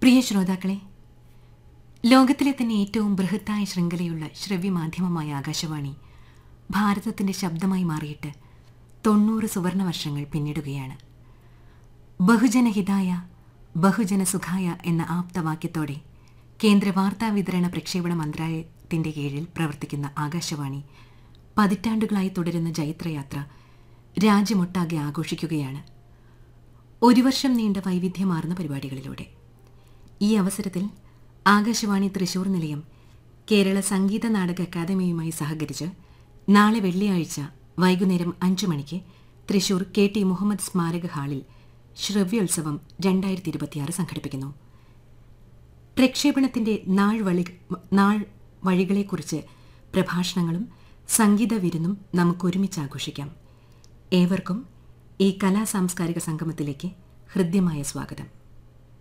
പ്രിയ ശ്രോതാക്കളെ ലോകത്തിലെ തന്നെ ഏറ്റവും ബൃഹത്തായ ശൃംഖലയുള്ള ശ്രവ്യമാധ്യമമായ ആകാശവാണി ഭാരതത്തിന്റെ ശബ്ദമായി മാറിയിട്ട് തൊണ്ണൂറ് സുവർണ വർഷങ്ങൾ പിന്നിടുകയാണ് ബഹുജനഹിതായ ബഹുജന സുഖായ എന്ന ആപ്തവാക്യത്തോടെ കേന്ദ്ര വാർത്താ വിതരണ പ്രക്ഷേപണ മന്ത്രാലയത്തിന്റെ കീഴിൽ പ്രവർത്തിക്കുന്ന ആകാശവാണി പതിറ്റാണ്ടുകളായി തുടരുന്ന ജൈത്രയാത്ര രാജ്യമൊട്ടാകെ ആഘോഷിക്കുകയാണ് ഒരു വർഷം നീണ്ട വൈവിധ്യമാർന്ന പരിപാടികളിലൂടെ ഈ അവസരത്തിൽ ആകാശവാണി തൃശൂർ നിലയം കേരള സംഗീത നാടക അക്കാദമിയുമായി സഹകരിച്ച് നാളെ വെള്ളിയാഴ്ച വൈകുന്നേരം അഞ്ചു മണിക്ക് തൃശൂർ കെ ടി മുഹമ്മദ് സ്മാരക ഹാളിൽ ശ്രവ്യോത്സവം രണ്ടായിരത്തി ഇരുപത്തിയാറ് സംഘടിപ്പിക്കുന്നു പ്രക്ഷേപണത്തിന്റെ നാൾ വഴി നാൾ വഴികളെക്കുറിച്ച് പ്രഭാഷണങ്ങളും സംഗീത വിരുന്നും നമുക്കൊരുമിച്ച് ആഘോഷിക്കാം ഏവർക്കും ഈ കലാ സാംസ്കാരിക സംഗമത്തിലേക്ക് ഹൃദ്യമായ സ്വാഗതം